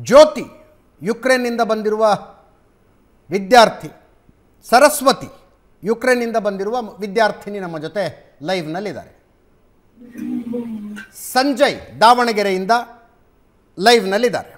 ಜ್ಯೋತಿ ಯುಕ್ರೇನ್ನಿಂದ ಬಂದಿರುವ ವಿದ್ಯಾರ್ಥಿ ಸರಸ್ವತಿ ಯುಕ್ರೇನ್ನಿಂದ ಬಂದಿರುವ ವಿದ್ಯಾರ್ಥಿನಿ ನಮ್ಮ ಜೊತೆ ಲೈವ್ನಲ್ಲಿದ್ದಾರೆ ಸಂಜಯ್ ದಾವಣಗೆರೆಯಿಂದ ಲೈವ್ನಲ್ಲಿದ್ದಾರೆ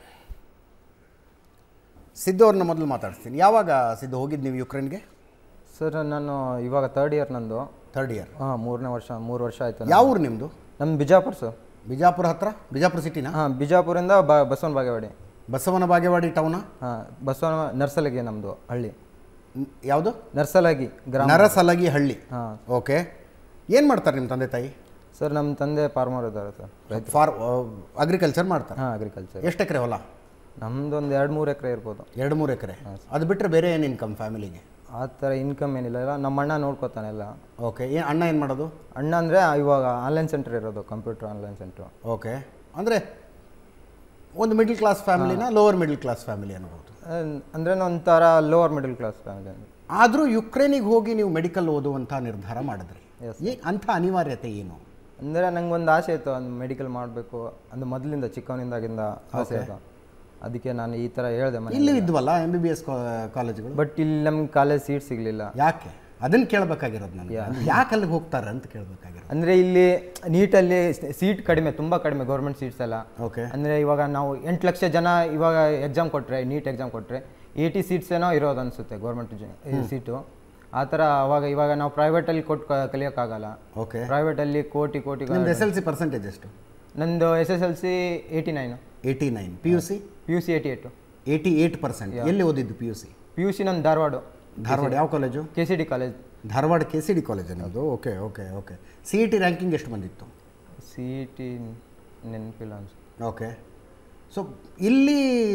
ಸಿದ್ದು ಅವ್ರನ್ನ ಮೊದಲು ಮಾತಾಡ್ತೀನಿ ಯಾವಾಗ ಸಿದ್ದು ಹೋಗಿದ್ದು ನೀವು ಯುಕ್ರೇನ್ಗೆ ಸರ್ ನಾನು ಇವಾಗ ತರ್ಡ್ ಇಯರ್ ನಂದು ಥರ್ಡ್ ಇಯರ್ ಹಾಂ ಮೂರನೇ ವರ್ಷ ಮೂರು ವರ್ಷ ಆಯ್ತು ಯಾವ ಊರು ನಿಮ್ಮದು ನಮ್ಮ ಬಿಜಾಪುರ ಸರ್ ಬಿಜಾಪುರ ಹತ್ರ ಬಿಜಾಪುರ ಸಿಟಿನಾ ಹಾಂ ಬಿಜಾಪುರಿಂದ ಬ ಬಸವನ ಬಾಗೇವಾಡಿ ಬಸವನ ಬಾಗೇವಾಡಿ ಟೌನಾ ಹಾಂ ಬಸವನ ನರ್ಸಲಗಿ ನಮ್ಮದು ಹಳ್ಳಿ ಯಾವುದು ನರ್ಸಲಗಿ ಗ್ರಾಮ ನರಸಲಗಿ ಹಳ್ಳಿ ಹಾಂ ಓಕೆ ಏನು ಮಾಡ್ತಾರೆ ನಿಮ್ಮ ತಂದೆ ತಾಯಿ ಸರ್ ನಮ್ಮ ತಂದೆ ಫಾರ್ಮರ್ ಇದ್ದಾರೆ ಸರ್ ಫಾರ್ ಅಗ್ರಿಕಲ್ಚರ್ ಮಾಡ್ತಾರೆ ಹಾಂ ಅಗ್ರಿಕಲ್ಚರ್ ಎಷ್ಟು ಎಕರೆ ಹೊಲ ನಮ್ದು ಒಂದು ಎರಡು ಮೂರು ಎಕರೆ ಇರ್ಬೋದು ಎರಡು ಮೂರು ಎಕರೆ ಅದು ಬಿಟ್ಟರೆ ಬೇರೆ ಏನು ಇನ್ಕಮ್ ಫ್ಯಾಮಿಲಿಗೆ ಆ ಥರ ಇನ್ಕಮ್ ಏನಿಲ್ಲ ಇಲ್ಲ ನಮ್ಮ ಅಣ್ಣ ನೋಡ್ಕೊತಾನೆ ಎಲ್ಲ ಓಕೆ ಏನು ಅಣ್ಣ ಏನು ಮಾಡೋದು ಅಣ್ಣ ಅಂದರೆ ಇವಾಗ ಆನ್ಲೈನ್ ಸೆಂಟರ್ ಇರೋದು ಕಂಪ್ಯೂಟರ್ ಆನ್ಲೈನ್ ಸೆಂಟ್ರು ಓಕೆ ಅಂದರೆ ಒಂದು ಮಿಡ್ಲ್ ಕ್ಲಾಸ್ ಫ್ಯಾಮಿಲಿನ ಲೋವರ್ ಮಿಡ್ಲ್ ಕ್ಲಾಸ್ ಫ್ಯಾಮಿಲಿ ಅನ್ಬೋದು ಅಂದರೆ ಒಂಥರ ಲೋವರ್ ಮಿಡಲ್ ಕ್ಲಾಸ್ ಫ್ಯಾಮಿಲಿ ಆದರೂ ಯುಕ್ರೇನಿಗೆ ಹೋಗಿ ನೀವು ಮೆಡಿಕಲ್ ಓದುವಂಥ ನಿರ್ಧಾರ ಮಾಡಿದ್ರಿ ಏ ಅಂಥ ಅನಿವಾರ್ಯತೆ ಏನು ಅಂದರೆ ನಂಗೆ ಒಂದು ಆಸೆ ಇತ್ತು ಒಂದು ಮೆಡಿಕಲ್ ಮಾಡಬೇಕು ಅಂದ್ರೆ ಮೊದಲಿಂದ ಚಿಕ್ಕವನಿಂದಾಗಿಂದ ಆಸೆ ಇತ್ತು ಅದಕ್ಕೆ ನಾನು ಈ ಥರ ಹೇಳಿದೆ ಮನೆ ಇಲ್ಲಿ ಇದ್ವಲ್ಲ ಎಮ್ ಬಿ ಬಿ ಎಸ್ ಕಾಲೇಜುಗಳು ಬಟ್ ಇಲ್ಲಿ ನಮ್ಗೆ ಕಾಲೇಜ್ ಸೀಟ್ ಸಿಗಲಿಲ್ಲ ಯಾಕೆ ಅದನ್ನು ಕೇಳಬೇಕಾಗಿರೋದು ನನಗೆ ಯಾಕೆ ಅಲ್ಲಿಗೆ ಹೋಗ್ತಾರೆ ಅಂತ ಕೇಳಬೇಕಾಗಿರೋದು ಅಂದರೆ ಇಲ್ಲಿ ನೀಟಲ್ಲಿ ಸೀಟ್ ಕಡಿಮೆ ತುಂಬ ಕಡಿಮೆ ಗೌರ್ಮೆಂಟ್ ಸೀಟ್ಸ್ ಎಲ್ಲ ಓಕೆ ಅಂದರೆ ಇವಾಗ ನಾವು ಎಂಟು ಲಕ್ಷ ಜನ ಇವಾಗ ಎಕ್ಸಾಮ್ ಕೊಟ್ಟರೆ ನೀಟ್ ಎಕ್ಸಾಮ್ ಕೊಟ್ಟರೆ ಏಯ್ಟಿ ಸೀಟ್ಸ್ ಏನೋ ಇರೋದು ಅನಿಸುತ್ತೆ ಗೌರ್ಮೆಂಟ್ ಸೀಟು ಆ ಥರ ಅವಾಗ ಇವಾಗ ನಾವು ಪ್ರೈವೇಟಲ್ಲಿ ಕೊಟ್ಟು ಕ- ಕಲಿಯೋಕ್ಕಾಗಲ್ಲ ಓಕೆ ಪ್ರೈವೇಟಲ್ಲಿ ಕೋಟಿ ಕೋಟಿ ನಿಮ್ದು ಎಸ್ ಎಲ್ ಸಿ ಪರ್ಸೆಂಟೇಜ್ ಎಷ್ಟು ನಂದು S S L C eighty nine eighty nine P U C P U C eighty eight eighty eight percent ಎಲ್ಲಿ ಓದಿದ್ದು P U C P U C ನಂದು ಧಾರವಾಡ ಧಾರವಾಡ ಯಾವ college K C D college Dharwad K C D college ಅನ್ನೋದು okay okay okay C E T ranking ಎಷ್ಟು ಬಂದಿತ್ತು C E T ನೆನಪಿಲ್ಲ ಅನ್ಸುತ್ತೆ okay so ಇಲ್ಲಿ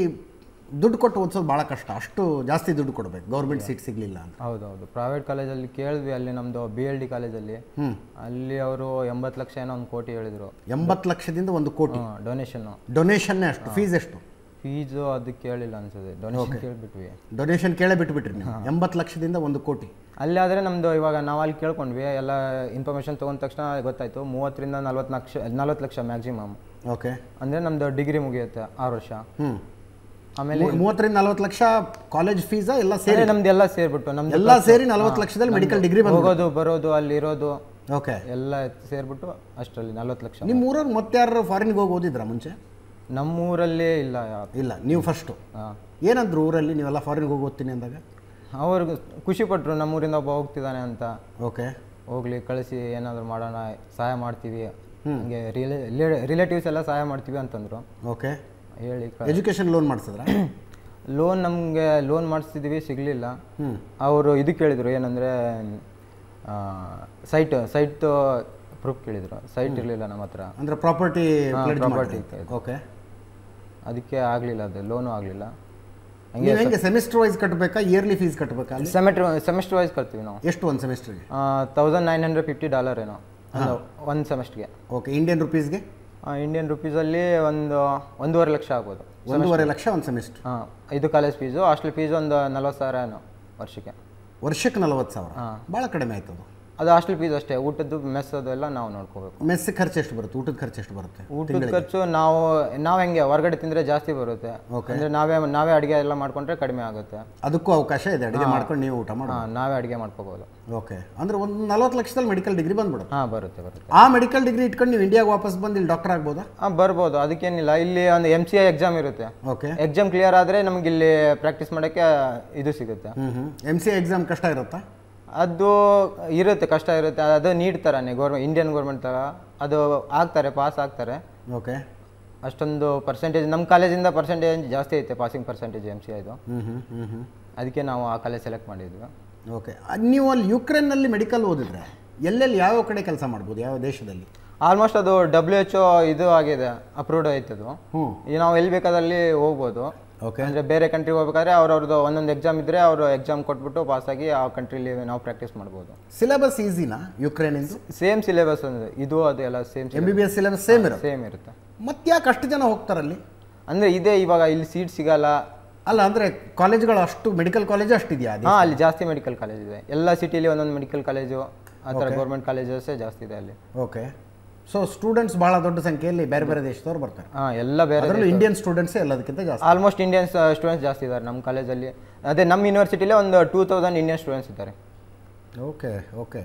ದುಡ್ಡು ಕೊಟ್ಟು ಓದಿಸೋದು ಭಾಳ ಕಷ್ಟ ಅಷ್ಟು ಜಾಸ್ತಿ ದುಡ್ಡು ಕೊಡಬೇಕು ಗೌರ್ಮೆಂಟ್ ಸೀಟ್ ಸಿಗಲಿಲ್ಲ ಅಂತ ಹೌದೌದು ಪ್ರೈವೇಟ್ ಕಾಲೇಜಲ್ಲಿ ಕೇಳಿದ್ವಿ ಅಲ್ಲಿ ನಮ್ಮದು ಬಿ ಎಲ್ ಡಿ ಕಾಲೇಜಲ್ಲಿ ಹ್ಞೂ ಅಲ್ಲಿ ಅವರು ಎಂಬತ್ತು ಲಕ್ಷ ಏನೋ ಒಂದು ಕೋಟಿ ಹೇಳಿದರು ಎಂಬತ್ತು ಲಕ್ಷದಿಂದ ಒಂದು ಕೋಟಿ ಡೊನೇಷನ್ನು ಡೊನೇಷನ್ನೇ ಅಷ್ಟು ಫೀಸ್ ಎಷ್ಟು ಫೀಸು ಅದು ಕೇಳಿಲ್ಲ ಅನ್ಸುತ್ತೆ ಡೊನೇಷನ್ ಕೇಳಿಬಿಟ್ವಿ ಡೊನೇಷನ್ ಕೇಳೇ ಬಿಟ್ಬಿಟ್ರಿ ನೀವು ಎಂಬತ್ತು ಲಕ್ಷದಿಂದ ಒಂದು ಕೋಟಿ ಅಲ್ಲಿ ಆದರೆ ನಮ್ಮದು ಇವಾಗ ನಾವು ಅಲ್ಲಿ ಕೇಳ್ಕೊಂಡ್ವಿ ಎಲ್ಲ ಇನ್ಫಾರ್ಮೇಷನ್ ತೊಗೊಂಡ ತಕ್ಷಣ ಗೊತ್ತಾಯಿತು ಮೂವತ್ತರಿಂದ ನಲ್ವತ್ತು ಲಕ್ಷ ನಲ್ವತ್ತು ಲಕ್ಷ ಮ್ಯಾಕ್ಸಿಮಮ್ ಓಕೆ ಅಂದರೆ ನಮ್ಮದು ಡಿಗ್ರಿ ಮುಗಿಯುತ್ತೆ ಆರು ವರ್ಷ ಹ್ಞೂ ಆಮೇಲೆ ಮೂವತ್ತರಿಂದ ನಲ್ವತ್ತು ಲಕ್ಷ ಕಾಲೇಜ್ ಫೀಸಾ ಎಲ್ಲ ಸೇರಿ ಅಂದರೆ ನಮ್ದೆಲ್ಲ ಸೇರಿಬಿಟ್ಟು ನಮ್ದು ಎಲ್ಲ ಸೇರಿ ನಲ್ವತ್ತು ಲಕ್ಷದಲ್ಲಿ ಮೆಡಿಕಲ್ ಡಿಗ್ರಿ ಬಂದು ಹೋಗೋದು ಬರೋದು ಅಲ್ಲಿರೋದು ಓಕೆ ಎಲ್ಲ ಸೇರಿಬಿಟ್ಟು ಅಷ್ಟರಲ್ಲಿ ನಲ್ವತ್ತು ಲಕ್ಷ ನಿಮ್ಮ ಊರವ್ರು ಮತ್ತೆ ಯಾರು ಫಾರಿನ್ಗೆ ಹೋಗಿ ಓದಿದ್ರಾ ಮುಂಚೆ ನಮ್ಮೂರಲ್ಲೇ ಇಲ್ಲ ಯಾವ ಇಲ್ಲ ನೀವು ಫಸ್ಟು ಹಾಂ ಏನಂದ್ರು ಊರಲ್ಲಿ ನೀವೆಲ್ಲ ಫಾರಿನ್ಗೆ ಹೋಗಿ ಓದ್ತೀನಿ ಅಂದಾಗ ಅವ್ರಿಗೆ ಖುಷಿ ಪಟ್ಟರು ನಮ್ಮೂರಿಂದ ಒಬ್ಬ ಹೋಗ್ತಿದ್ದಾನೆ ಅಂತ ಓಕೆ ಹೋಗ್ಲಿ ಕಳಿಸಿ ಏನಾದರೂ ಮಾಡೋಣ ಸಹಾಯ ಮಾಡ್ತೀವಿ ಹಂಗೆ ರಿಲೇಟಿವ್ಸ್ ಎಲ್ಲ ಸಹಾಯ ಮಾಡ್ತೀವಿ ಅಂತಂದರು ಓಕೆ ಹೇಳಿ ಎಜುಕೇಷನ್ ಲೋನ್ ಮಾಡಿಸಿದ್ರ ಲೋನ್ ನಮಗೆ ಲೋನ್ ಮಾಡಿಸ್ತಿದ್ದೀವಿ ಸಿಗಲಿಲ್ಲ ಹ್ಞೂ ಅವರು ಇದು ಕೇಳಿದರು ಏನಂದರೆ ಸೈಟ್ ಸೈಟ್ ಪ್ರೂಫ್ ಕೇಳಿದರು ಸೈಟ್ ಇರಲಿಲ್ಲ ನಮ್ಮ ಹತ್ರ ಅಂದ್ರೆ ಪ್ರಾಪರ್ಟಿ property ಓಕೆ ಅದಕ್ಕೆ ಆಗಲಿಲ್ಲ ಅದು ಲೋನು ಆಗಲಿಲ್ಲ ನೀವು ಹೆಂಗೆ ಸೆಮಿಸ್ಟರ್ ವೈಸ್ ಕಟ್ಟಬೇಕಾ ಇಯರ್ಲಿ ಫೀಸ್ ಕಟ್ಟಬೇಕಾ ಅಲ್ಲಿ ಸೆಮೆಟ್ರ್ ಸೆಮಿಸ್ಟರ್ ವೈಸ್ ಕಟ್ತೀವಿ ನಾವು ಎಷ್ಟು ಒಂದು ಸೆಮಿಸ್ಟರ್ಗೆ thousand nine hundred fifty dollar ಏನೋ ಒಂದು ಒಂದು ಸೆಮಿಸ್ಟ್ರಿಗೆ ಓಕೆ ಇಂಡಿಯನ್ ರುಪೀಸ್ಗೆ ಇಂಡಿಯನ್ ರುಪೀಸಲ್ಲಿ ಒಂದು ಒಂದೂವರೆ ಲಕ್ಷ ಆಗ್ಬೋದು ಒಂದೂವರೆ ಲಕ್ಷ ಒಂದು ಸೆಮಿಸ್ಟರ್ ಹಾಂ ಇದು ಕಾಲೇಜ್ ಫೀಸು ಹಾಸ್ಟೆಲ್ ಫೀಸು ಒಂದು ನಲ್ವತ್ತು ಸಾವಿರ ಏನೋ ವರ್ಷಕ್ಕೆ ವರ್ಷಕ್ಕೆ ನಲವತ್ತು ಸಾವಿರ ಹಾಂ. ಭಾಳ ಕಡಿಮೆ ಆಯ್ತು ಅದು ಅದು ಹಾಸ್ಟೆಲ್ ಫೀಸ್ ಅಷ್ಟೇ ಊಟದ್ದು ಮೆಸ್ ಅದು ಎಲ್ಲ ನಾವು ನೋಡ್ಕೋಬೇಕು ಮೆಸ್ ಖರ್ಚು ಎಷ್ಟು ಬರುತ್ತೆ ಊಟದ ಖರ್ಚು ಎಷ್ಟು ಬರುತ್ತೆ ಊಟದ ಖರ್ಚು ನಾವು ನಾವು ಹೆಂಗೆ ಹೊರಗಡೆ ತಿಂದರೆ ಜಾಸ್ತಿ ಬರುತ್ತೆ ಅಂದರೆ ನಾವೇ ನಾವೇ ಅಡುಗೆ ಎಲ್ಲ ಮಾಡ್ಕೊಂಡ್ರೆ ಕಡಿಮೆ ಆಗುತ್ತೆ ಅದಕ್ಕೂ ಅವಕಾಶ ಇದೆ ಅಡುಗೆ ಮಾಡ್ಕೊಂಡು ನೀವು ಊಟ ಮಾಡಿ ಹಾಂ ನಾವೇ ಅಡುಗೆ ಮಾಡ್ಕೋಬೋದು ಓಕೆ ಅಂದ್ರೆ ಒಂದು ನಲವತ್ತು ಲಕ್ಷದಲ್ಲಿ ಮೆಡಿಕಲ್ ಡಿಗ್ರಿ ಬಂದ್ಬಿಡುತ್ತೆ ಹಾಂ ಬರುತ್ತೆ ಬರುತ್ತೆ ಆ ಮೆಡಿಕಲ್ ಡಿಗ್ರಿ ಇಟ್ಕೊಂಡು ನೀವು ಇಂಡಿಯಾಗೆ ವಾಪಸ್ ಬಂದು ಇಲ್ಲಿ ಡಾಕ್ಟರ್ ಆಗ್ಬೋದಾ ಹಾಂ ಬರ್ಬೋದು ಅದಕ್ಕೇನಿಲ್ಲ ಇಲ್ಲಿ ಒಂದು ಎಮ್ ಸಿ ಐ ಎಕ್ಸಾಮ್ ಇರುತ್ತೆ ಓಕೆ ಎಕ್ಸಾಮ್ ಕ್ಲಿಯರ್ ಆದರೆ ನಮಗೆ ಇಲ್ಲಿ ಪ್ರಾಕ್ಟೀಸ್ ಮಾಡೋಕ್ಕೆ ಇದು ಸಿಗುತ್ತೆ ಹ್ಞೂ ಹ್ಞೂ ಎಮ್ ಸಿ ಎಕ್ಸಾಮ್ ಕಷ್ಟ ಇರುತ್ತಾ ಅದು ಇರುತ್ತೆ ಕಷ್ಟ ಇರುತ್ತೆ ಅದು ನೀಟ್ ಥರನೇ ಗೌರ್ಮೆಂಟ್ ಇಂಡಿಯನ್ ಗೌರ್ಮೆಂಟ್ ಥರ ಅದು ಆಗ್ತಾರೆ ಪಾಸ್ ಆಗ್ತಾರೆ ಓಕೆ ಅಷ್ಟೊಂದು ಪರ್ಸೆಂಟೇಜ್ ನಮ್ಮ ಕಾಲೇಜಿಂದ ಪರ್ಸೆಂಟೇಜ್ ಜಾಸ್ತಿ ಐತೆ ಪಾಸಿಂಗ್ ಪರ್ಸೆಂಟೇಜ್ ಎಮ್ ಸಿ ಐದು ಹ್ಞೂ ಹ್ಞೂ ಹ್ಞೂ ಹ್ಞೂ ಅದಕ್ಕೆ ನಾವು ಆ ಕಾಲೇಜ್ ಸೆಲೆಕ್ಟ್ ಮಾಡಿದ್ವಿ ಓಕೆ ನೀವು ಅಲ್ಲಿ ಯುಕ್ರೇನ್ನಲ್ಲಿ ಮೆಡಿಕಲ್ ಓದಿದ್ರೆ ಎಲ್ಲೆಲ್ಲಿ ಯಾವ ಕಡೆ ಕೆಲಸ ಮಾಡ್ಬೋದು ಯಾವ ದೇಶದಲ್ಲಿ ಆಲ್ಮೋಸ್ಟ್ ಅದು ಡಬ್ಲ್ಯೂ ಎಚ್ ಇದು ಆಗಿದೆ ಅಪ್ರೂವ್ಡ್ ಆಯ್ತದು ಹ್ಞೂ ಈಗ ನಾವು ಎಲ್ಲಿ ಬೇಕಾದಲ್ಲಿ ಹೋಗ್ಬೋದು ಓಕೆ ಅಂದರೆ ಬೇರೆ ಕಂಟ್ರಿಗೆ ಹೋಗ್ಬೇಕಾದ್ರೆ ಅವ್ರವ್ರದ್ದು ಒಂದೊಂದು ಎಕ್ಸಾಮ್ ಇದ್ದರೆ ಅವರು ಎಕ್ಸಾಮ್ ಕೊಟ್ಬಿಟ್ಟು ಪಾಸಾಗಿ ಆ ಕಂಟ್ರಿಲಿ ನಾವು ಪ್ರಾಕ್ಟೀಸ್ ಮಾಡ್ಬೋದು ಸಿಲೆಬಸ್ ಈಸಿನಾ ಯುಕ್ರೇನಿಂದು ಸೇಮ್ ಸಿಲೆಬಸ್ ಅಂದರೆ ಇದು ಅದು ಎಲ್ಲ same M B B S syllabus same ಇರುತ್ತೆ ಸೇಮ್ ಇರುತ್ತೆ ಮತ್ತೆ ಯಾಕೆ ಅಷ್ಟು ಜನ ಹೋಗ್ತಾರಲ್ಲಿ ಅಂದರೆ ಇದೇ ಇವಾಗ ಇಲ್ಲಿ ಸೀಟ್ ಸಿಗಲ್ಲ ಅಲ್ಲ ಅಂದರೆ ಕಾಲೇಜ್ಗಳು ಅಷ್ಟು ಮೆಡಿಕಲ್ ಕಾಲೇಜ್ ಅಷ್ಟಿದೆಯಾ ಅದು ಹಾಂ ಅಲ್ಲಿ ಜಾಸ್ತಿ ಮೆಡಿಕಲ್ ಕಾಲೇಜ್ ಇದೆ ಎಲ್ಲ ಸಿಟಿಲಿ ಒಂದೊಂದು ಮೆಡಿಕಲ್ ಕಾಲೇಜು ಆ ಥರ ಗೌರ್ಮೆಂಟ್ ಕಾಲೇಜಸ್ಸೇ ಜಾಸ್ತಿ ಇದೆ ಅಲ್ಲಿ ಓಕೆ ಸೊ ಸ್ಟೂಡೆಂಟ್ಸ್ ಬಹಳ ದೊಡ್ಡ ಸಂಖ್ಯೆಯಲ್ಲಿ ಬೇರೆ ಬೇರೆ ದೇಶದವ್ರು ಬರ್ತಾರೆ ಹಾಂ ಎಲ್ಲ ಬೇರೆ ಅದರಲ್ಲೂ ಇಂಡಿಯನ್ ಸ್ಟೂಡೆಂಟ್ಸೇ ಎಲ್ಲದಕ್ಕಿಂತ ಜಾಸ್ತಿ ಆಲ್ಮೋಸ್ಟ್ ಇಂಡಿಯನ್ಸ್ ಸ್ಟೂಡೆಂಟ್ಸ್ ಜಾಸ್ತಿ ಇದ್ದಾರೆ ನಮ್ಮ ಕಾಲೇಜಲ್ಲಿ ಅದೇ ನಮ್ಮ ಯೂನಿವರ್ಸಿಟಿಲೇ ಒಂದು ಟೂ ತೌಸಂಡ್ ಇಂಡಿಯನ್ ಸ್ಟೂಡೆಂಟ್ಸ್ ಇದ್ದಾರೆ ಓಕೆ ಓಕೆ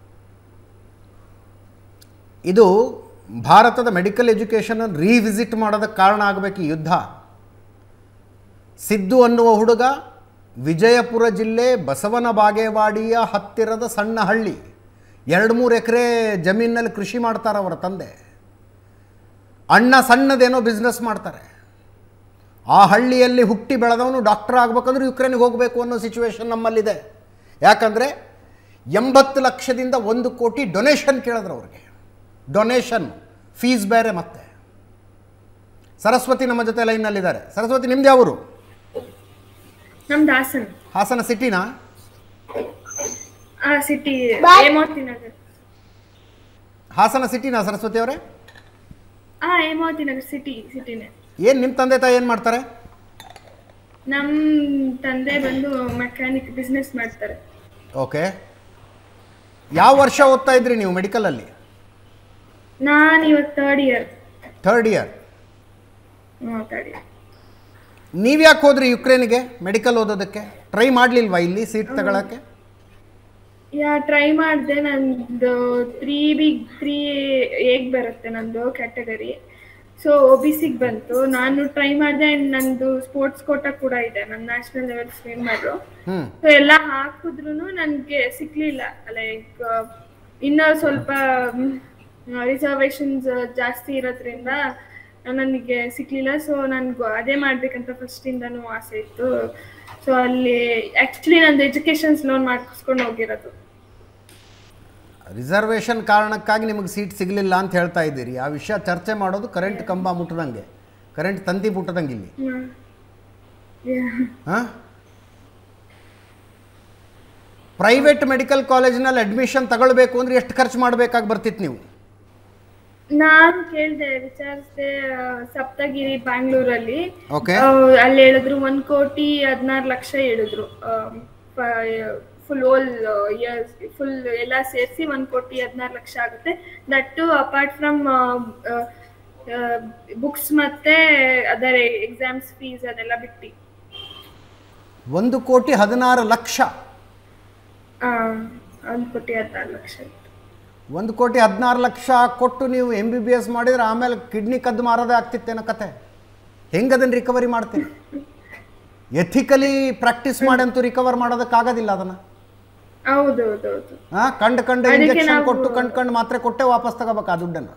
ಇದು ಭಾರತದ ಮೆಡಿಕಲ್ ಎಜುಕೇಷನ್ ರೀವಿಸಿಟ್ ಮಾಡೋದಕ್ಕೆ ಕಾರಣ ಆಗಬೇಕು ಈ ಯುದ್ಧ ಸಿದ್ದು ಅನ್ನುವ ಹುಡುಗ ವಿಜಯಪುರ ಜಿಲ್ಲೆ ಬಸವನ ಬಾಗೇವಾಡಿಯ ಹತ್ತಿರದ ಸಣ್ಣ ಹಳ್ಳಿ ಎರಡು ಮೂರು ಎಕರೆ ಜಮೀನಲ್ಲಿ ಕೃಷಿ ಮಾಡ್ತಾರೆ ಅವರ ತಂದೆ ಅಣ್ಣ ಸಣ್ಣದೇನೋ ಬಿಸ್ನೆಸ್ ಮಾಡ್ತಾರೆ ಆ ಹಳ್ಳಿಯಲ್ಲಿ ಹುಟ್ಟಿ ಬೆಳೆದವನು ಡಾಕ್ಟರ್ ಆಗಬೇಕಂದ್ರೆ ಯುಕ್ರೇನ್ಗೆ ಹೋಗಬೇಕು ಅನ್ನೋ ಸಿಚುವೇಶನ್ ನಮ್ಮಲ್ಲಿದೆ ಯಾಕಂದರೆ ಎಂಬತ್ತು ಲಕ್ಷದಿಂದ ಒಂದು ಕೋಟಿ ಡೊನೇಷನ್ ಕೇಳಿದ್ರು ಅವ್ರಿಗೆ ಡೊನೇಷನ್ ಫೀಸ್ ಬೇರೆ ಮತ್ತೆ ಸರಸ್ವತಿ ನಮ್ಮ ಜೊತೆ ಲೈನ್ನಲ್ಲಿದ್ದಾರೆ ಸರಸ್ವತಿ ನಿಮ್ದು ಯಾವರು ನಮ್ದು ಹಾಸನ್ ಹಾಸನ ಸಿಟಿನಾ ಆ ಸಿಟಿ ಹೇಮಾವತಿ ನಗರ್ ಹಾಸನ ಸಿಟಿನಾ ಸರಸ್ವತಿ ಅವರೇ ಆ ಹೇಮಾವತಿ ನಗರ್ ಸಿಟಿ ಸಿಟಿನೇ ಏನು ನಿಮ್ಮ ತಂದೆ ತಾಯಿ ಏನು ಮಾಡ್ತಾರೆ ನಮ್ ತಂದೆ ಬಂದು ಮೆಕ್ಯಾನಿಕ್ ಬಿಸ್ನೆಸ್ ಮಾಡ್ತಾರೆ ಓಕೆ ಯಾವ ವರ್ಷ ಓದ್ತಾ ಇದ್ರಿ ನೀವು ಮೆಡಿಕಲಲ್ಲಿ ನಾನ್ ಇವಾಗ ಥರ್ಡ್ ಇಯರ್ ಥರ್ಡ್ ಇಯರ್ ಹ್ಮ್ ಥರ್ಡ್ ಇಯರ್ ನೀವು ಯಾಕೆ ಹೋದ್ರಿ ಯುಕ್ರೇನ್ಗೆ ಮೆಡಿಕಲ್ ಓದೋದಕ್ಕೆ ಟ್ರೈ ಮಾಡಲಿಲ್ವಾ ಇಲ್ಲಿ ಸೀಟ್ ತಗೊಳಕ್ಕೆ ಯಾ ಟ್ರೈ ಮಾಡಿದೆ ನಂದು ತ್ರೀ ಬಿಗ್ ತ್ರೀ ಏಗ್ ಬರುತ್ತೆ ನಂದು ಕ್ಯಾಟಗರಿ ಸೊ ಒ ಬಿ ಸಿಗ್ ಬಂತು ನಾನು ಟ್ರೈ ಮಾಡಿದೆ ಆ್ಯಂಡ್ ನಂದು ಸ್ಪೋರ್ಟ್ಸ್ ಕೋಟಾ ಕೂಡ ಇದೆ ನನ್ನ ನ್ಯಾಷನಲ್ ಲೆವೆಲ್ ಸ್ವಿಮ್ ಮಾಡು ಹ್ಞೂ ಸೊ ಎಲ್ಲ ಹಾಕಿದ್ರು ನನಗೆ ಸಿಕ್ಲಿಲ್ಲ ಲೈಕ್ ಇನ್ನೂ ಸ್ವಲ್ಪ ರಿಸರ್ವೇಶನ್ಸ್ ಜಾಸ್ತಿ ಇರೋದ್ರಿಂದ ನನಗೆ ಸಿಕ್ಲಿಲ್ಲ ಸೊ ನನ್ಗೆ ಅದೇ ಮಾಡ್ಬೇಕಂತ ಫಸ್ಟಿಂದನೂ ಆಸೆ ಇತ್ತು ಸೊ ಅಲ್ಲಿ ಆ್ಯಕ್ಚುಲಿ ನಂದು ಎಜುಕೇಷನ್ಸ್ ಲೋನ್ ಮಾಡಿಸ್ಕೊಂಡು ಹೋಗಿರೋದು ರಿಸರ್ವೇಷನ್ ಕಾರಣಕ್ಕಾಗಿ ನಿಮಗೆ ಸೀಟ್ ಸಿಗಲಿಲ್ಲ ಅಂತ ಹೇಳ್ತಾ ಇದ್ದೀರಿ ಆ ವಿಷಯ ಚರ್ಚೆ ಮಾಡೋದು ಕರೆಂಟ್ ಕಂಬ ಮುಟ್ಟದಂಗೆ ಕರೆಂಟ್ ತಂತಿ ಮುಟ್ಟದಂಗೆ ಇಲ್ಲಿ ಹ್ಮ್. Yeah. ಹಾಂ ಪ್ರೈವೇಟ್ ಮೆಡಿಕಲ್ ಕಾಲೇಜಿನಲ್ಲಿ ಅಡ್ಮಿಷನ್ ತಗೊಳ್ಬೇಕು ಅಂದ್ರೆ ಎಷ್ಟು ಖರ್ಚು ಮಾಡಬೇಕಾಗಿ ಬರ್ತಿತ್ತು ನೀವು ನಾನ್ ಕೇಳ್ದೆ ವಿಚಾರಿಸ್ದೆ ಆ, ಸಪ್ತಗಿರಿ ಬ್ಯಾಂಗ್ಳೂರಲ್ಲಿ ಓಕೆ ಆ, ಅಲ್ಲಿ ಹೇಳಿದ್ರು ಒಂದ್ ಕೋಟಿ ಹದಿನಾರು ಲಕ್ಷ ಹೇಳಿದ್ರು ಫುಲ್ ಓಲ್ ಇಯರ್ಸ್ ಫುಲ್ ಎಲ್ಲ ಸೇರಿಸಿ ಒಂದ್ ಕೋಟಿ ಹದಿನಾರು ಲಕ್ಷ ಆಗುತ್ತೆ ದಟ್ಟು ಅಪಾರ್ಟ್ ಫ್ರಮ್ ಬುಕ್ಸ್ ಮತ್ತೆ ಅದರ ಎಕ್ಸಾಮ್ಸ್ ಫೀಸ್ ಅದೆಲ್ಲ ಬಿಟ್ಟು ಒಂದು ಕೋಟಿ ಹದಿನಾರು ಲಕ್ಷ ಆ, ಒಂದ್ ಕೋಟಿ ಹದಿನಾರು ಲಕ್ಷ ಇತ್ತು ಒಂದು ಕೋಟಿ ಹದಿನಾರು ಲಕ್ಷ ಕೊಟ್ಟು ನೀವು ಎಮ್ ಬಿ ಬಿ ಎಸ್ ಮಾಡಿದ್ರೆ ಆಮೇಲೆ ಕಿಡ್ನಿ ಕದ್ದು ಮಾರೋದೇ ಆಗ್ತಿತ್ತೇನೋ ಕತೆ ಹೆಂಗೆ ಅದನ್ನು ರಿಕವರಿ ಮಾಡ್ತೀರಿ ಎಥಿಕಲಿ ಪ್ರಾಕ್ಟೀಸ್ ಮಾಡಂತೂ ರಿಕವರ್ ಮಾಡೋದಕ್ಕಾಗೋದಿಲ್ಲ ಅದನ್ನು ಹೌದೌದೌದು ಹಾಂ ಕಂಡು ಕಂಡು ಅದಕ್ಕೆ ಇಂಜೆಕ್ಷನ್ ನಾವು- ಕೊಟ್ಟು ಕಂಡು ಕಂಡು ಮಾತ್ರೆ ಕೊಟ್ಟೆ ವಾಪಸ್ ತಗೋಬೇಕು ಆ ದುಡ್ಡನ್ನು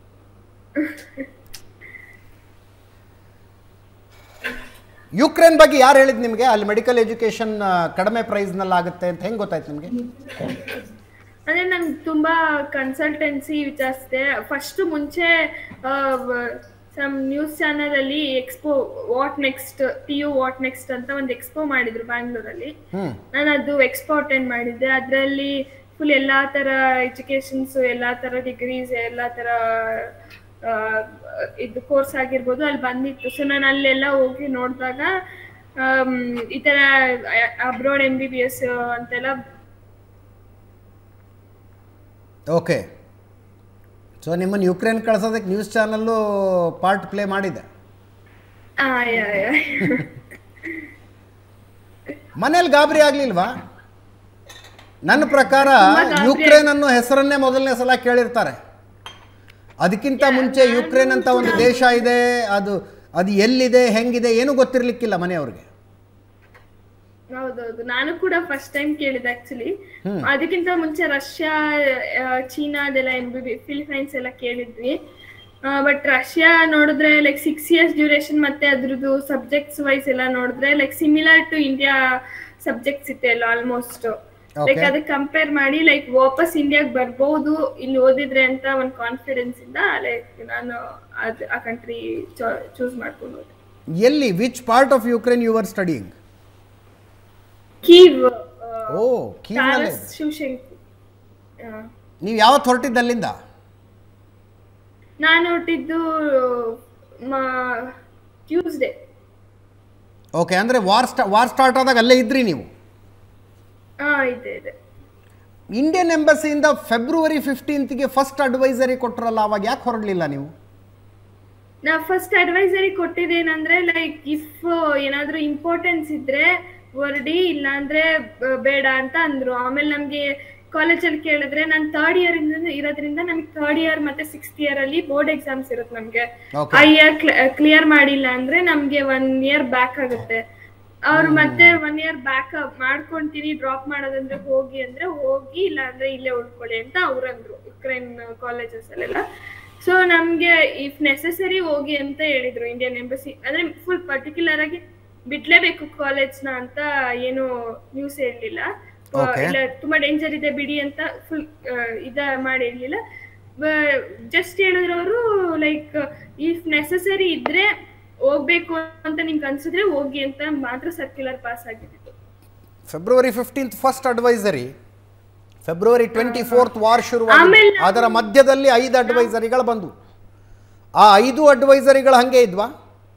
ಯುಕ್ರೇನ್ ಬಗ್ಗೆ ಯಾರು ಹೇಳಿದ್ ನಿಮಗೆ ಅಲ್ಲಿ ಮೆಡಿಕಲ್ ಎಜುಕೇಶನ್ ಕಡಿಮೆ ಪ್ರೈಸ್ನಲ್ಲಿ ಆಗುತ್ತೆ ಅಂತ ಹೆಂಗೆ ಗೊತ್ತಾಯ್ತು ನಿಮಗೆ ಅಂದ್ರೆ ನಂಗೆ ತುಂಬಾ ಕನ್ಸಲ್ಟೆನ್ಸಿ ವಿಚಾರಿಸಿದೆ ಫಸ್ಟ್ ಮುಂಚೆ ಸಮ್ ನ್ಯೂಸ್ ಚಾನಲ್ ಅಲ್ಲಿ expo what next T U what next ಅಂತ ಒಂದು ಎಕ್ಸ್ಪೋ ಮಾಡಿದ್ರು ಬ್ಯಾಂಗ್ಳೂರಲ್ಲಿ ಹ್ಞೂ ನಾನು ಅದು ಎಕ್ಸ್ಪೋ ಅಟೆಂಡ್ ಮಾಡಿದ್ದೆ ಅದರಲ್ಲಿ ಫುಲ್ ಎಲ್ಲಾ ತರ ಎಜುಕೇಶನ್ಸ್ ಎಲ್ಲಾ ತರ ಡಿಗ್ರೀಸ್ ಎಲ್ಲಾ ತರ ಆ, ಇದು ಕೋರ್ಸ್ ಆಗಿರ್ಬೋದು ಅಲ್ಲಿ ಬಂದಿತ್ತು ಸೊ ನಾನು ಅಲ್ಲೆಲ್ಲ ಹೋಗಿ ನೋಡಿದಾಗ ಈ ತರ abroad M B B S ಅಂತೆಲ್ಲ ಓಕೆ ಸೊ ನಿಮ್ಮನ್ನು ಯುಕ್ರೇನ್ ಕಳ್ಸೋದಕ್ಕೆ ನ್ಯೂಸ್ ಚಾನಲ್ಲು ಪಾರ್ಟ್ ಪ್ಲೇ ಮಾಡಿದೆ ಆ, ಯಾ, ಯಾ. ಮನೇಲಿ ಗಾಬರಿ ಆಗ್ಲಿಲ್ವಾ ನನ್ನ ಪ್ರಕಾರ ತುಂಬಾ ಗಾಬರಿ ಯುಕ್ರೇನ್ ಅನ್ನೋ ಹೆಸರನ್ನೇ ಮೊದಲನೇ ಸಲ ಕೇಳಿರ್ತಾರೆ ಅದಕ್ಕಿಂತ ಮುಂಚೆ ಯುಕ್ರೇನ್ ಅಂತ ಒಂದು ದೇಶ ಇದೆ ಅದು ಅದು ಎಲ್ಲಿದೆ ಹೆಂಗಿದೆ ಏನೂ ಗೊತ್ತಿರ್ಲಿಕ್ಕಿಲ್ಲ ಮನೆಯವ್ರಿಗೆ ಹೌದೌದು ನಾನು ಕೂಡ ಫಸ್ಟ್ ಟೈಮ್ ಕೇಳಿದೆ ಆಕ್ಚುಲಿ ಅದಕ್ಕಿಂತ ಮುಂಚೆ ರಷ್ಯಾ ಆ, ಚೀನಾ ಅದೆಲ್ಲ ಎಂ ಬಿ ಬಿ ಫಿಲಿಪೈನ್ಸ್ ಎಲ್ಲ ಕೇಳಿದ್ವಿ ಬಟ್ ರಷ್ಯಾ ನೋಡಿದ್ರೆ ಲೈಕ್ ಸಿಕ್ಸ್ ಇಯರ್ಸ್ ಡ್ಯೂರೇಷನ್ ಮತ್ತೆ ಅದ್ರದ್ದು ಸಬ್ಜೆಕ್ಟ್ಸ್ ವೈಸ್ ಎಲ್ಲ ನೋಡಿದ್ರೆ like similar to India subjects ಇತ್ತೆ ಎಲ್ಲ ಆಲ್ಮೋಸ್ಟ್ ಲೈಕ್ Okay. ಅದಕ್ಕೆ ಕಂಪೇರ್ ಮಾಡಿ ಲೈಕ್ ವಾಪಸ್ ಇಂಡಿಯಾಗ್ ಬರ್ಬೋದು ಇಲ್ಲಿ ಓದಿದ್ರೆ ಅಂತ ಒಂದು ಕಾನ್ಫಿಡೆನ್ಸ್ ಇಂದ ಲೈಕ್ ನಾನು ಅದ್ ಆ ಕಂಟ್ರಿ ಚೂಸ್ ಮಾಡ್ಕೊಂಡು ಹೋದೆ ಎಲ್ಲಿ which part of Ukraine you are studying Kyiv ಓ ಕೀವ್ನಲ್ಲೇ ತಾರಸ್ ಶಿವಶಂಕರ್ ಆ, ನೀವು ಯಾವತ್ತು ಹೊರಟಿದ್ದು ಅಲ್ಲಿಂದ ನಾನು ಹುಟ್ಟಿದ್ದು ಟ್ಯೂಸ್ಡೇ ಓಕೆ ಅಂದರೆ ವಾರ್ ಸ್ಟಾ ವಾರ್ ಸ್ಟಾರ್ಟ್ ಆದಾಗ ಅಲ್ಲೇ ಇದ್ರಿ ನೀವು ಹಾ ಇದೆ ಇದೆ ಇಂಡಿಯನ್ ಎಂಬಸಿಯಿಂದ ಫೆಬ್ರವರಿ ಫಿಫ್ಟೀನ್ತ್ಗೆ ಫಸ್ಟ್ ಅಡ್ವೈಸರಿ ಕೊಟ್ಟರಲ್ಲ ಅವಾಗ ಯಾಕೆ ಹೊರಡಲಿಲ್ಲ ನೀವು ನಾ ಫಸ್ಟ್ ಅಡ್ವೈಸರಿ ಕೊಟ್ಟಿದ್ದೇನಂದ್ರೆ ಲೈಕ್ ಇಫ್ ಏನಾದ್ರೂ ಇಂಪಾರ್ಟೆನ್ಸ್ ಇದ್ರೆ ಹೊರಡಿ ಇಲ್ಲ ಅಂದ್ರೆ ಬ- ಬೇಡ ಅಂತ ಅಂದ್ರು ಆಮೇಲೆ ನಮ್ಗೆ ಕಾಲೇಜಲ್ಲಿ ಕೇಳಿದ್ರೆ ನಾನು ಥರ್ಡ್ ಇಯರ್ ಇಂದ ಇರೋದ್ರಿಂದ ನಮ್ಗೆ ಥರ್ಡ್ ಇಯರ್ ಮತ್ತೆ ಸಿಕ್ಸ್ತ್ ಇಯರ್ ಅಲ್ಲಿ ಬೋರ್ಡ್ ಎಕ್ಸಾಮ್ಸ್ ಇರುತ್ತೆ ನಮ್ಗೆ Okay. ಆ ಇಯರ್ ಕ್ಲಿಯರ್ ಮಾಡಿಲ್ಲ ಅಂದ್ರೆ ನಮ್ಗೆ ಒನ್ ಇಯರ್ ಬ್ಯಾಕ್ ಆಗುತ್ತೆ ಅವ್ರು ಮತ್ತೆ ಒನ್ ಇಯರ್ ಬ್ಯಾಕ್ ಮಾಡ್ಕೊಂತೀನಿ ಡ್ರಾಪ್ ಮಾಡೋದಂದ್ರೆ ಹೋಗಿ ಅಂದ್ರೆ ಹೋಗಿ ಇಲ್ಲ ಅಂದ್ರೆ ಇಲ್ಲೇ ಉಳ್ಕೊಳ್ಳಿ ಅಂತ ಅವ್ರಂದ್ರು ಯುಕ್ರೈನ್ ಕಾಲೇಜಸ್ ಅಲ್ಲೆಲ್ಲ ಸೊ ನಮ್ಗೆ ಇಫ್ ನೆಸೆಸರಿ ಹೋಗಿ ಅಂತ ಹೇಳಿದ್ರು ಇಂಡಿಯನ್ ಎಂಬಸಿ ಅಂದ್ರೆ ಫುಲ್ ಪರ್ಟಿಕ್ಯುಲರ್ ಆಗಿ ಬಿಡ್ಲೇಬೇಕು ಕಾಲೇಜ್ನ ಅಂತ ಏನು ನ್ಯೂಸ್ ಹೇಳಲಿಲ್ಲ Okay. ಇಲ್ಲ ತುಂಬಾ ಡೇಂಜರ್ ಇದೆ ಬಿಡಿ ಅಂತ ಫುಲ್ ಇದ ಮಾಡಿ ಹೇಳಿಲ್ಲ ಜಸ್ಟ್ ಹೇಳಿದ್ರು ಅವರು ಲೈಕ್ ಇಫ್ ನೆಸೆಸರಿ ಇದ್ರೆ ಹೋಗ್ಬೇಕು ಅಂತ ನಿಮ್ಗೆ ಅನ್ಸಿದ್ರೆ ಹೋಗಿ ಅಂತ ಮಾತ್ರ ಸರ್ಕ್ಯುಲರ್ ಪಾಸ್ ಆಗಿದ್ದು February fifteenth first advisory February twenty fourth war ಶುರು ಆಮೇಲೆ ನಾವು- ಅದರ ಮಧ್ಯದಲ್ಲಿ ಐದು ಅಡ್ವೈಸರಿಗಳು ಬಂದು ಆ ಐದು ಅಡ್ವೈಸರಿಗಳು ಹಂಗೆ ಇದ್ವಾ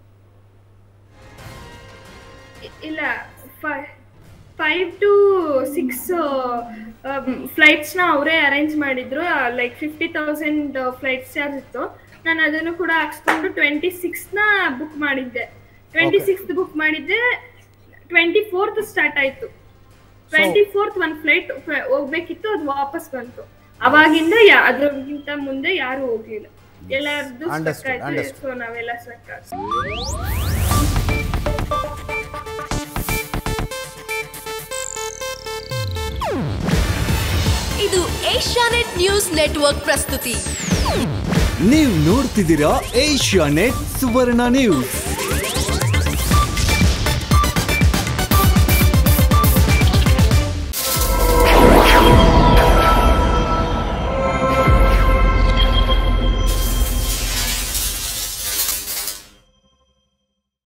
ಇ- ಇಲ್ಲ ಫೈವ್ ಟು ಸಿಕ್ಸ್ ಫ್ಲೈಟ್ಸ್ನ ಅವರೇ ಅರೇಂಜ್ ಮಾಡಿದ್ರು like fifty thousand flight charge ಇತ್ತು ನಾನು ಅದನ್ನು ಕೂಡ ಹಾಕ್ಸ್ಕೊಂಡು ಟ್ವೆಂಟಿ ಸಿಕ್ಸ್ನ ಬುಕ್ ಮಾಡಿದ್ದೆ ಟ್ವೆಂಟಿ ಸಿಕ್ಸ್ ಬುಕ್ ಮಾಡಿದ್ದೆ ಟ್ವೆಂಟಿ ಫೋರ್ತ್ ಸ್ಟಾರ್ಟ್ ಆಯ್ತು ಟ್ವೆಂಟಿ ಫೋರ್ತ್ ಒಂದು ಫ್ಲೈಟ್ ಹೋಗ್ಬೇಕಿತ್ತು ಅದು ವಾಪಸ್ ಬಂತು ಅವಾಗಿಂದ ಯಾ ಅದ್ರಗಿಂತ ಮುಂದೆ ಯಾರು ಹೋಗ್ಲಿಲ್ಲ ಎಲ್ಲರದ್ದು Understood, ಸ್ಟಕ್ ಆಯ್ತು understood. ಸೊ ನಾವೆಲ್ಲ ಸ್ಟಕ್ ಆಯ್ತು ಇದು ಏಷ್ಯಾನೆಟ್ ನ್ಯೂಸ್ ನೆಟ್ವರ್ಕ್ ಪ್ರಸ್ತುತಿ ನೀವು ನೋಡ್ತಿದ್ದೀರಾ ಏಷ್ಯಾ ನೆಟ್ ಸುವರ್ಣ ನ್ಯೂಸ್